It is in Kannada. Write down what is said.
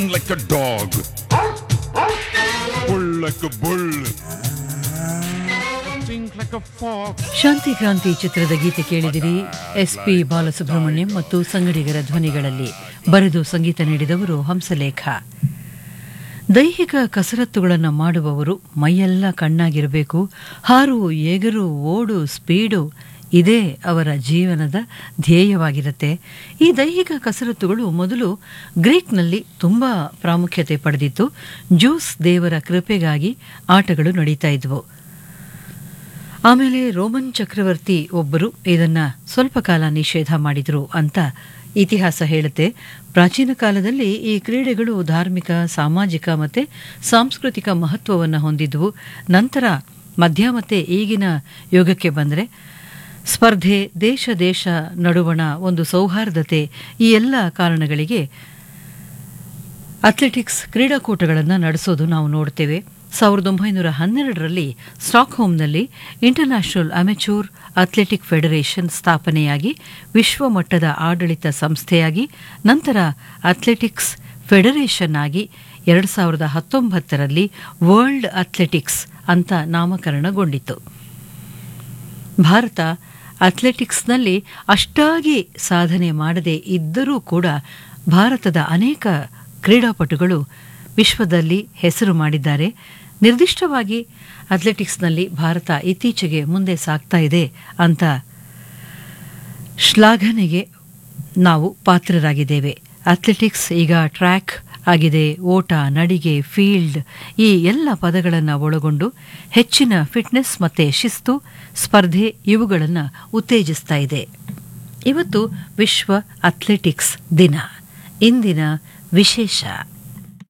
like a dog. Pull like a bull. Think like a fox. ಶಾಂತಿ ಕ್ರಾಂತಿ ಚಿತ್ರದ ಗೀತೆ ಕೇಳಿದಿರಿ ಎಸ್ ಪಿ ಬಾಲಸುಬ್ರಹ್ಮಣ್ಯಂ ಮತ್ತು ಸಂಗಡಿಗರ ಧ್ವನಿಗಳಲ್ಲಿ ಬರೆದು ಸಂಗೀತ ನೀಡಿದವರು ಹಂಸಲೇಖ ದೈಹಿಕ ಕಸರತ್ತುಗಳನ್ನು ಮಾಡುವವರು ಮೈಯೆಲ್ಲ ಕಣ್ಣಾಗಿರಬೇಕು ಹಾರು ಎಗರು ಓಡು ಸ್ಪೀಡು ಇದೇ ಅವರ ಜೀವನದ ಧ್ಯೇಯವಾಗಿರುತ್ತೆ ಈ ದೈಹಿಕ ಕಸರತ್ತುಗಳು ಮೊದಲು ಗ್ರೀಕ್ನಲ್ಲಿ ತುಂಬ ಪ್ರಾಮುಖ್ಯತೆ ಪಡೆದಿತ್ತು ಜ್ಯೂಸ್ ದೇವರ ಕೃಪೆಗಾಗಿ ಆಟಗಳು ನಡೀತಾ ಇದ್ವು ಆಮೇಲೆ ರೋಮನ್ ಚಕ್ರವರ್ತಿ ಒಬ್ಬರು ಇದನ್ನ ಸ್ವಲ್ಪ ಕಾಲ ನಿಷೇಧ ಮಾಡಿದ್ರು ಅಂತ ಇತಿಹಾಸ ಹೇಳುತ್ತೆ ಪ್ರಾಚೀನ ಕಾಲದಲ್ಲಿ ಈ ಕ್ರೀಡೆಗಳು ಧಾರ್ಮಿಕ ಸಾಮಾಜಿಕ ಮತ್ತೆ ಸಾಂಸ್ಕೃತಿಕ ಮಹತ್ವವನ್ನು ಹೊಂದಿದ್ವು ನಂತರ ಮಧ್ಯ ಮತ್ತೆ ಈಗಿನ ಯುಗಕ್ಕೆ ಬಂದರೆ ಸ್ಪರ್ಧೆ ದೇಶ ದೇಶ ನಡುವಣ ಒಂದು ಸೌಹಾರ್ದತೆ ಈ ಎಲ್ಲ ಕಾರಣಗಳಿಗೆ ಅಥ್ಲೆಟಿಕ್ಸ್ ಕ್ರೀಡಾಕೂಟಗಳನ್ನು ನಡೆಸೋದು ನಾವು ನೋಡ್ತೇವೆ ಸಾವಿರದ ಒಂಬೈನೂರ ಹನ್ನೆರಡರಲ್ಲಿ ಸ್ಟಾಕ್ಹೋಮ್ನಲ್ಲಿ ಇಂಟರ್ನ್ಯಾಷನಲ್ ಅಮೆಚೂರ್ ಅಥ್ಲೆಟಿಕ್ ಫೆಡರೇಷನ್ ಸ್ಥಾಪನೆಯಾಗಿ ವಿಶ್ವಮಟ್ಟದ ಆಡಳಿತ ಸಂಸ್ಥೆಯಾಗಿ ನಂತರ ಅಥ್ಲೆಟಿಕ್ಸ್ ಫೆಡರೇಷನ್ ಆಗಿ ಎರಡು ಸಾವಿರದ ಹತ್ತೊಂಬತ್ತರಲ್ಲಿ ವರ್ಲ್ಡ್ ಅಥ್ಲೆಟಿಕ್ಸ್ ಅಂತ ನಾಮಕರಣಗೊಂಡಿತು ಭಾರತ ಅಥ್ಲೆಟಿಕ್ಸ್ನಲ್ಲಿ ಅಷ್ಟಾಗಿ ಸಾಧನೆ ಮಾಡದೇ ಇದ್ದರೂ ಕೂಡ ಭಾರತದ ಅನೇಕ ಕ್ರೀಡಾಪಟುಗಳು ವಿಶ್ವದಲ್ಲಿ ಹೆಸರು ಮಾಡಿದ್ದಾರೆ ನಿರ್ದಿಷ್ಟವಾಗಿ ಅಥ್ಲೆಟಿಕ್ಸ್ನಲ್ಲಿ ಭಾರತ ಇತ್ತೀಚೆಗೆ ಮುಂದೆ ಸಾಗ್ತಾ ಇದೆ ಅಂತ ಶ್ಲಾಘನೆಗೆ ನಾವು ಪಾತ್ರರಾಗಿದ್ದೇವೆ ಅಥ್ಲೆಟಿಕ್ಸ್ ಈಗ ಟ್ರ್ಯಾಕ್ ಆಗಿದೆ ಓಟ ನಡಿಗೆ ಫೀಲ್ಡ್ ಈ ಎಲ್ಲ ಪದಗಳನ್ನು ಒಳಗೊಂಡು ಹೆಚ್ಚಿನ ಫಿಟ್ನೆಸ್ ಮತ್ತೆ ಶಿಸ್ತು ಸ್ಪರ್ಧೆ ಇವುಗಳನ್ನು ಉತ್ತೇಜಿಸ್ತಾ ಇದೆ ಇವತ್ತು ವಿಶ್ವ ಅಥ್ಲೆಟಿಕ್ಸ್ ದಿನ ಇಂದಿನ ವಿಶೇಷ